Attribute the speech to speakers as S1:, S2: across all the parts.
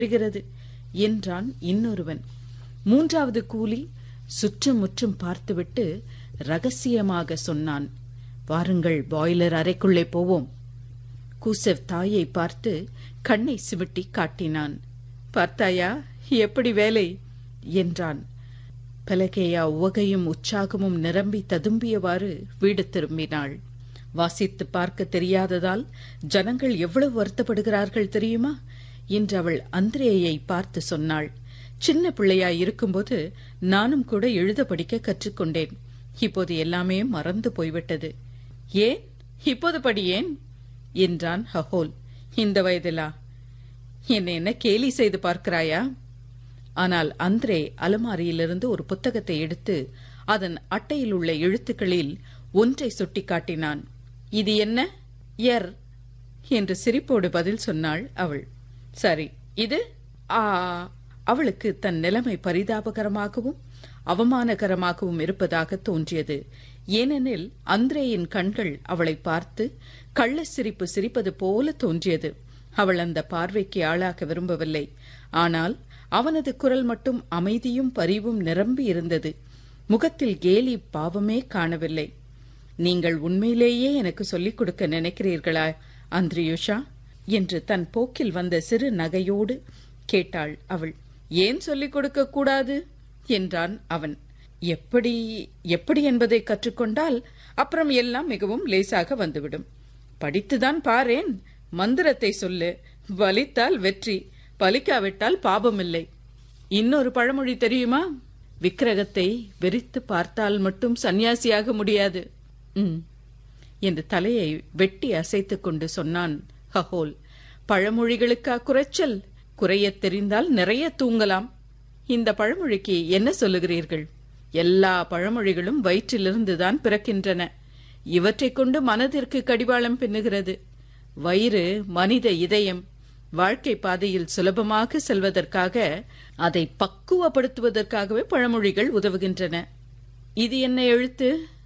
S1: வருகிறது என்றான் இன்னொருவன் மூன்றாவது கூலி சுற்றும் முற்றும் பார்த்துவிட்டு ரகசியமாக சொன்னான் வாருங்கள் பாய்லர் அறைக்குள்ளே போவோம் கூசெவ் தாயை பார்த்து கண்ணை சிமிட்டி காட்டினான் பார்த்தாயா எப்படி வேலை என்றான் பலகேயா உவகையும் உற்சாகமும் நிரம்பி ததும்பியவாறு வீடு திரும்பினாள் வாசித்து பார்க்க தெரியாததால் ஜனங்கள் எவ்வளவு வருத்தப்படுகிறார்கள் தெரியுமா என்று அவள் அந்திரேயை பார்த்து சொன்னாள் சின்ன பிள்ளையாய் இருக்கும்போது நானும் கூட எழுத படிக்க கற்றுக்கொண்டேன் இப்போது எல்லாமே மறந்து போய்விட்டது ஏன் இப்போது படியேன் என்றான் ஹஹோல் இந்த வயதிலா என்னை என்ன கேலி செய்து பார்க்கிறாயா ஆனால் அந்திரே அலமாரியிலிருந்து ஒரு புத்தகத்தை எடுத்து அதன் அட்டையில் உள்ள எழுத்துக்களில் ஒன்றை சுட்டிக்காட்டினான் இது என்ன எர் என்று சிரிப்போடு பதில் சொன்னாள் அவள் சரி இது ஆ அவளுக்கு தன் நிலைமை பரிதாபகரமாகவும் அவமானகரமாகவும் இருப்பதாக தோன்றியது ஏனெனில் அந்திரேயின் கண்கள் அவளை பார்த்து கள்ள சிரிப்பு சிரிப்பது போல தோன்றியது அவள் அந்த பார்வைக்கு ஆளாக விரும்பவில்லை ஆனால் அவனது குரல் மட்டும் அமைதியும் பரிவும் நிரம்பி இருந்தது முகத்தில் கேலி பாவமே காணவில்லை நீங்கள் உண்மையிலேயே எனக்கு சொல்லிக் கொடுக்க நினைக்கிறீர்களா அந்திரியுஷா என்று தன் போக்கில் வந்த சிறு நகையோடு கேட்டாள் அவள் ஏன் சொல்லிக் கொடுக்க கூடாது என்றான் அவன் எப்படி எப்படி என்பதை கற்றுக்கொண்டால் அப்புறம் எல்லாம் மிகவும் லேசாக வந்துவிடும் படித்துதான் பாரேன் மந்திரத்தை சொல்லு வலித்தால் வெற்றி பலிக்காவிட்டால் பாபமில்லை இன்னொரு பழமொழி தெரியுமா விக்கிரகத்தை வெறித்து பார்த்தால் மட்டும் சன்னியாசியாக முடியாது ம் என்று தலையை வெட்டி அசைத்துக் கொண்டு சொன்னான் ஹஹோல் பழமொழிகளுக்கா குறைச்சல் குறையத் தெரிந்தால் நிறைய தூங்கலாம் இந்த பழமொழிக்கு என்ன சொல்லுகிறீர்கள் எல்லா பழமொழிகளும் வயிற்றிலிருந்துதான் பிறக்கின்றன இவற்றைக் கொண்டு மனதிற்கு கடிவாளம் பின்னுகிறது வயிறு மனித இதயம் வாழ்க்கை பாதையில் சுலபமாக செல்வதற்காக அதை பக்குவப்படுத்துவதற்காகவே பழமொழிகள் உதவுகின்றன இது என்ன எழுத்து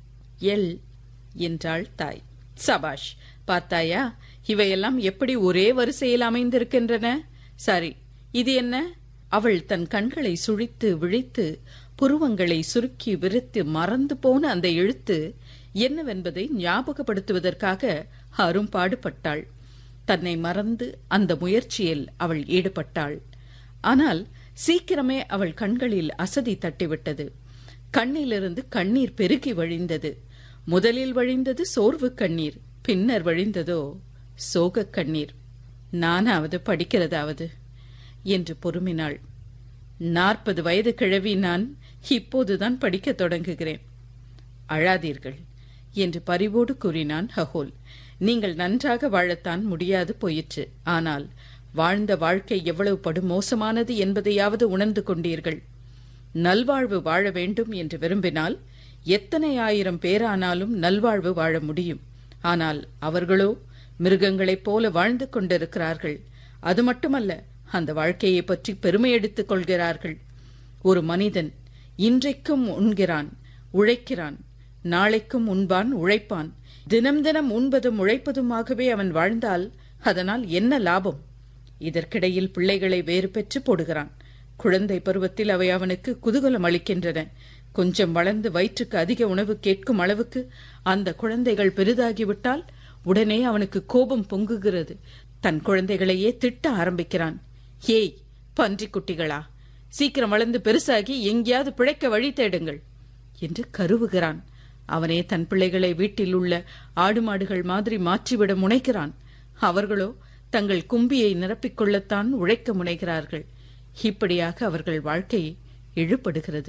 S1: எல் என்றாள் தாய் சபாஷ் பார்த்தாயா இவையெல்லாம் எப்படி ஒரே வரிசையில் அமைந்திருக்கின்றன சரி இது என்ன அவள் தன் கண்களை சுழித்து விழித்து புருவங்களை சுருக்கி விரித்து மறந்து போன அந்த எழுத்து என்னவென்பதை ஞாபகப்படுத்துவதற்காக அரும்பாடுபட்டாள் தன்னை மறந்து அந்த முயற்சியில் அவள் ஈடுபட்டாள் ஆனால் சீக்கிரமே அவள் கண்களில் அசதி தட்டிவிட்டது கண்ணிலிருந்து கண்ணீர் பெருகி வழிந்தது முதலில் வழிந்தது சோர்வு கண்ணீர் பின்னர் வழிந்ததோ சோகக் கண்ணீர் நானாவது படிக்கிறதாவது என்று பொறுமினாள் நாற்பது வயது கிழவி நான் இப்போதுதான் படிக்கத் தொடங்குகிறேன் அழாதீர்கள் என்று பரிவோடு கூறினான் ஹஹோல் நீங்கள் நன்றாக வாழத்தான் முடியாது போயிற்று ஆனால் வாழ்ந்த வாழ்க்கை எவ்வளவு படுமோசமானது என்பதையாவது உணர்ந்து கொண்டீர்கள் நல்வாழ்வு வாழ வேண்டும் என்று விரும்பினால் எத்தனை ஆயிரம் பேரானாலும் நல்வாழ்வு வாழ முடியும் ஆனால் அவர்களோ மிருகங்களைப் போல வாழ்ந்து கொண்டிருக்கிறார்கள் அது மட்டுமல்ல அந்த வாழ்க்கையை பற்றி பெருமை எடுத்துக் கொள்கிறார்கள் ஒரு மனிதன் இன்றைக்கும் உண்கிறான் உழைக்கிறான் நாளைக்கும் உண்பான் உழைப்பான் தினம் தினம் உண்பதும் உழைப்பதுமாகவே அவன் வாழ்ந்தால் அதனால் என்ன லாபம் இதற்கிடையில் பிள்ளைகளை வேறு பெற்று போடுகிறான் குழந்தை பருவத்தில் அவை அவனுக்கு குதூகலம் அளிக்கின்றன கொஞ்சம் வளர்ந்து வயிற்றுக்கு அதிக உணவு கேட்கும் அளவுக்கு அந்த குழந்தைகள் பெரிதாகிவிட்டால் உடனே அவனுக்கு கோபம் பொங்குகிறது தன் குழந்தைகளையே திட்ட ஆரம்பிக்கிறான் ஏய் பன்றி குட்டிகளா சீக்கிரம் வளர்ந்து பெருசாகி எங்கேயாவது பிழைக்க வழி தேடுங்கள் என்று கருவுகிறான் அவனே தன் பிள்ளைகளை வீட்டில் உள்ள ஆடு மாடுகள் மாதிரி மாற்றிவிட முனைகிறான் அவர்களோ தங்கள் கும்பியை நிரப்பிக் கொள்ளத்தான் உழைக்க முனைகிறார்கள் இப்படியாக அவர்கள் வாழ்க்கை இழுபடுகிறது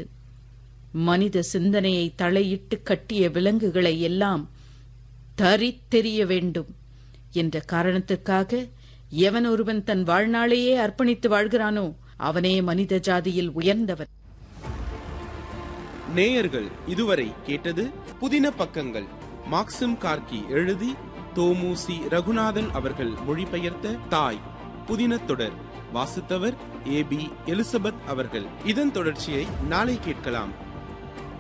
S1: மனித சிந்தனையை தலையிட்டு கட்டிய விலங்குகளை எல்லாம் தரித்தெறிய வேண்டும் என்ற காரணத்திற்காக எவன் ஒருவன் தன் வாழ்நாளையே அர்ப்பணித்து வாழ்கிறானோ அவனே மனித ஜாதியில் உயர்ந்தவன்
S2: நேயர்கள் இதுவரை கேட்டது புதின பக்கங்கள் மாக்சிம் கார்கி எழுதி தோமுசி ரகுநாதன் அவர்கள் மொழிபெயர்த்த தாய் புதின தொடர் வாசித்தவர் ஏ பி எலிசபெத் அவர்கள் இதன் தொடர்ச்சியை நாளை கேட்கலாம்